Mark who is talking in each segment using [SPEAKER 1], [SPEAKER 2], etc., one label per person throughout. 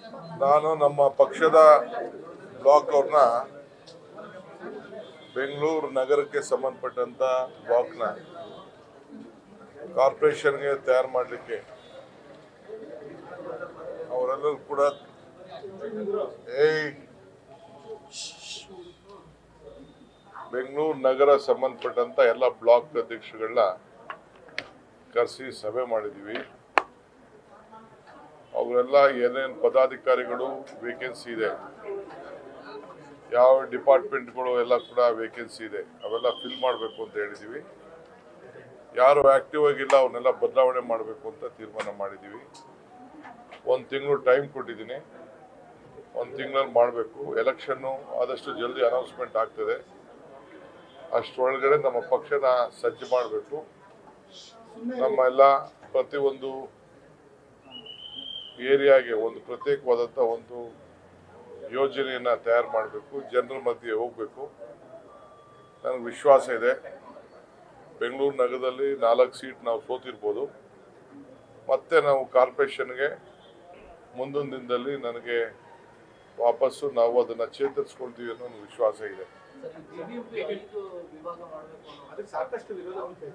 [SPEAKER 1] ನಾನು ನಮ್ಮ ಪಕ್ಷದ ಬ್ಲಾಕ್ ಅವ್ರನ್ನ ಬೆಂಗಳೂರು ನಗರಕ್ಕೆ ಸಂಬಂಧಪಟ್ಟಂತ ಬ್ಲಾಕ್ನ ಕಾರ್ಪೊರೇಷನ್ಗೆ ತಯಾರು ಮಾಡಲಿಕ್ಕೆ ಅವರೆಲ್ಲರೂ ಕೂಡ ಏಯ್ ಬೆಂಗಳೂರು ನಗರ ಸಂಬಂಧಪಟ್ಟಂತ ಎಲ್ಲ ಬ್ಲಾಕ್ ಅಧ್ಯಕ್ಷಗಳನ್ನ ಕರೆಸಿ ಸಭೆ ಮಾಡಿದ್ದೀವಿ ಅವರೆಲ್ಲ ಏನೇನು ಪದಾಧಿಕಾರಿಗಳು ವೇಕೆನ್ಸಿ ಇದೆ ಯಾವ ಡಿಪಾರ್ಟ್ಮೆಂಟ್ಗಳು ಎಲ್ಲ ಕೂಡ ವೇಕೆನ್ಸಿ ಇದೆ ಅವೆಲ್ಲ ಫಿಲ್ ಮಾಡಬೇಕು ಅಂತ ಹೇಳಿದ್ದೀವಿ ಯಾರು ಆಕ್ಟಿವ್ ಆಗಿಲ್ಲ ಅವನ್ನೆಲ್ಲ ಬದಲಾವಣೆ ಮಾಡಬೇಕು ಅಂತ ತೀರ್ಮಾನ ಮಾಡಿದ್ದೀವಿ ಒಂದು ತಿಂಗಳು ಟೈಮ್ ಕೊಟ್ಟಿದ್ದೀನಿ ಒಂದು ತಿಂಗಳಲ್ಲಿ ಮಾಡಬೇಕು ಎಲೆಕ್ಷನ್ನು ಆದಷ್ಟು ಜಲ್ದಿ ಅನೌನ್ಸ್ಮೆಂಟ್ ಆಗ್ತದೆ ಅಷ್ಟರೊಳಗಡೆ ನಮ್ಮ ಪಕ್ಷನ ಸಜ್ಜು ಮಾಡಬೇಕು ನಮ್ಮ ಎಲ್ಲ ಪ್ರತಿಯೊಂದು ಏರಿಯಾಗೆ ಒಂದು ಪ್ರತ್ಯೇಕವಾದಂಥ ಒಂದು ಯೋಜನೆಯನ್ನ ತಯಾರು ಮಾಡಬೇಕು ಜನರ ಮಧ್ಯೆ ಹೋಗಬೇಕು ನನಗೆ ವಿಶ್ವಾಸ ಇದೆ ಬೆಂಗಳೂರು ನಗರದಲ್ಲಿ ನಾಲ್ಕು ಸೀಟ್ ನಾವು ಸೋತಿರ್ಬೋದು ಮತ್ತೆ ನಾವು ಕಾರ್ಪೊರೇಷನ್ಗೆ ಮುಂದಿನ ದಿನದಲ್ಲಿ ನನಗೆ ವಾಪಸ್ಸು ನಾವು ಅದನ್ನು ಚೇತರಿಸ್ಕೊಳ್ತೀವಿ ಅನ್ನೋ ಒಂದು ವಿಶ್ವಾಸ ಇದೆ
[SPEAKER 2] ಬಿಬಿಎಂಪಿ ಎಷ್ಟು ವಿಭಾಗ ಮಾಡಬೇಕು
[SPEAKER 3] ಅದಕ್ಕೆ ಸಾಕಷ್ಟು ವಿರೋಧ ಉಂಟು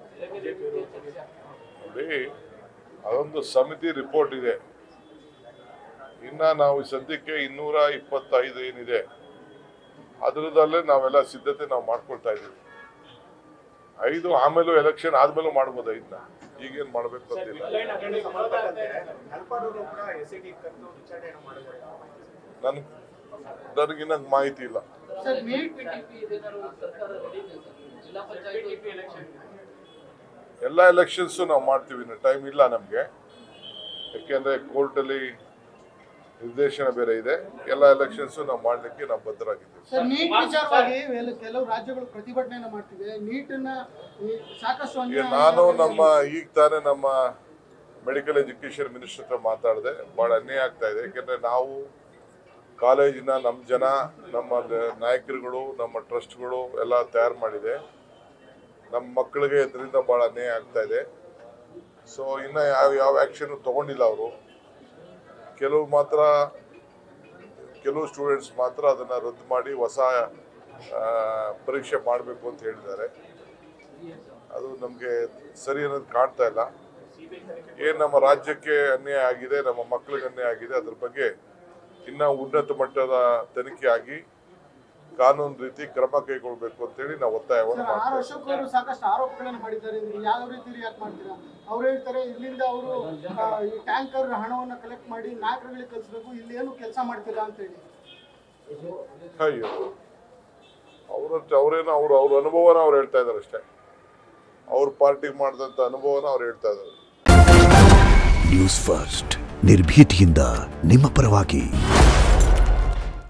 [SPEAKER 1] ನೋಡಿ ಅದೊಂದು ಸಮಿತಿ ರಿಪೋರ್ಟ್ ಇದೆ ಇನ್ನ ನಾವು ಸದ್ಯಕ್ಕೆ ಇನ್ನೂರ ಇಪ್ಪತ್ತೈದು ಏನಿದೆ ಅದರದಲ್ಲೇ ನಾವೆಲ್ಲ ಸಿದ್ಧತೆ ನಾವು ಮಾಡ್ಕೊಳ್ತಾ ಇದ್ದೀವಿ ಐದು ಆಮೇಲೂ ಎಲೆಕ್ಷನ್ ಆದ್ಮೇಲೂ ಮಾಡ್ಬೋದು ಐದನ್ನ ಈಗೇನ್ ಮಾಡ್ಬೇಕು ಅಂತಿಲ್ಲ
[SPEAKER 3] ಹಗರಣಕ್ಕೆ ಸಂಬಂಧಪಟ್ಟಂತೆ ನಲ್ಪಾಡೂರು ಕೂಡ ಎಸ್ ಐ ಟಿ ಕರೆದು ವಿಚಾರಣೆಯನ್ನು ಮಾಡಿದ್ದಾರೆ
[SPEAKER 1] ನನ್ ನನಗಿನ್ನ ಮಾಹಿತಿ ಇಲ್ಲ
[SPEAKER 2] ಸರ್ ನೀಟ್ ಪಿಟಿಪಿ ಇದೇನಾದ್ರು ಸರ್ಕಾರ ರೆಡಿ ಇದೆ ಸರ್ ಜಿಲ್ಲಾ ಪಂಚಾಯತ್ ಎಲೆಕ್ಷನ್
[SPEAKER 1] ಎಲ್ಲ ಎಲೆಕ್ಷನ್ಸು ನಾವು ಮಾಡ್ತೀವಿ ಇನ್ನು ಟೈಮ್ ಇಲ್ಲ ನಮಗೆ ಯಾಕೆಂದ್ರೆ ಕೋರ್ಟಲ್ಲಿ ನಿರ್ದೇಶನ ಬೇರೆ ಇದೆ ಎಲ್ಲ ಎಲೆಕ್ಷನ್ಸು ನಾವು ಮಾಡಲಿಕ್ಕೆ ನಾವು ಬದ್ಧರಾಗಿದ್ದೀವಿ
[SPEAKER 4] ಸರ್ ನೀಟ್ ವಿಚಾರವಾಗಿ ವೆಲ್- ಕೆಲವು ರಾಜ್ಯಗಳು ಪ್ರತಿಭಟನೆಯನ್ನ ಮಾಡ್ತಿವೆ ನೀಟನ್ನ ಈ ಸಾಕಷ್ಟು
[SPEAKER 1] ಈಗ
[SPEAKER 4] ಅನ್ಯಾಯ
[SPEAKER 1] ನಾನು
[SPEAKER 4] ಆಗಿದೆ.
[SPEAKER 1] ನಮ್ಮ ಈಗ ತಾನೇ ನಮ್ಮ ಮೆಡಿಕಲ್ ಎಜುಕೇಶನ್ ಮಿನಿಸ್ಟರ್ ಹತ್ರ ಮಾತಾಡಿದೆ ಬಹಳ ಅನ್ಯಾಯ ಆಗ್ತಾ ಇದೆ ಯಾಕೆಂದ್ರೆ ನಾವು ಕಾಲೇಜಿನ ನಮ್ಮ ಜನ ನಮ್ಮ ನ- ನಾಯಕರುಗಳು ನಮ್ಮ ಟ್ರಸ್ಟ್ಗಳು ಎಲ್ಲ ತಯಾರು ಮಾಡಿದೆ ನಮ್ಮ ಮಕ್ಕಳಿಗೆ ಇದರಿಂದ ಬಹಳ ಅನ್ಯಾಯ ಆಗ್ತಾ ಇದೆ ಸೊ ಇನ್ನ ಯಾವ ಯಾವ ಆಕ್ಷನ್ ತಗೊಂಡಿಲ್ಲ ಅವರು ಕೆಲವು ಮಾತ್ರ ಕೆಲವು ಸ್ಟೂಡೆಂಟ್ಸ್ ಮಾತ್ರ ಅದನ್ನ ರದ್ದು ಮಾಡಿ ಹೊಸ ಆ, ಪರೀಕ್ಷೆ ಮಾಡಬೇಕು ಅಂತ ಹೇಳಿದ್ದಾರೆ ಅದು ನಮಗೆ ಸರಿ ಅನ್ನೋದು ಕಾಣ್ತಾ ಇಲ್ಲ ಏನ್ ನಮ್ಮ ರಾಜ್ಯಕ್ಕೆ ಅನ್ಯಾಯ ಆಗಿದೆ ನಮ್ಮ ಮಕ್ಕಳಿಗೆ ಅನ್ಯಾಯ ಆಗಿದೆ ಅದ್ರ ಬಗ್ಗೆ ಇನ್ನ ಉನ್ನತ ಮಟ್ಟದ ತನಿಖೆ ಆಗಿ ಕಾನೂನು ರೀತಿ ಕ್ರಮ ಕೈಗೊಳ್ಬೇಕು ಅಂತೇಳಿ ನಾವು ಒತ್ತಾಯವನ್ನು
[SPEAKER 4] ಸರ್ ಆರ್
[SPEAKER 1] ಮಾಡ್ತೇವೆ
[SPEAKER 4] ಅಶೋಕ್ ಅವರು ಸಾಕಷ್ಟು ಆರೋಪಗಳನ್ನು ಮಾಡಿದ್ದಾರೆ ನೀವು ಯಾವ ರೀತಿ ರಿಯಾಕ್ಟ್ ಮಾಡ್ತೀರಾ ಅವ್ರು ಹೇಳ್ತಾರೆ ಇಲ್ಲಿಂದ ಅವರು ಈ ಟ್ಯಾಂಕರ್ ಹಣವನ್ನ ಕಲೆಕ್ಟ್ ಮಾಡಿ ನಾಯಕರುಗಳಿಗೆ ಕಲಿಸ್ಬೇಕು ಇಲ್ಲಿ ಏನು ಕೆಲಸ ಮಾಡ್ತಿಲ್ಲ ಅಂತ ಹೇಳಿ
[SPEAKER 1] ಅಯ್ಯೋ ಅವ್ರ ಅವ್ರೇನೋ ಅವ್ರ ಅವ್ರ ಅನುಭವನ ಅವ್ರು ಹೇಳ್ತಾ ಇದಾರೆ ಅಷ್ಟೇ ಅವ್ರ ಪಾರ್ಟಿಗೆ ಮಾಡಿದಂತ ಅನುಭವನ ಅವ್ರು ಹೇಳ್ತಾ ಇದ್ದಾರೆ
[SPEAKER 5] ನ್ಯೂಸ್ ಫಸ್ಟ್ ನಿರ್ಭೀತಿಯಿಂದ ನಿಮ್ಮ ಪರವಾಗಿ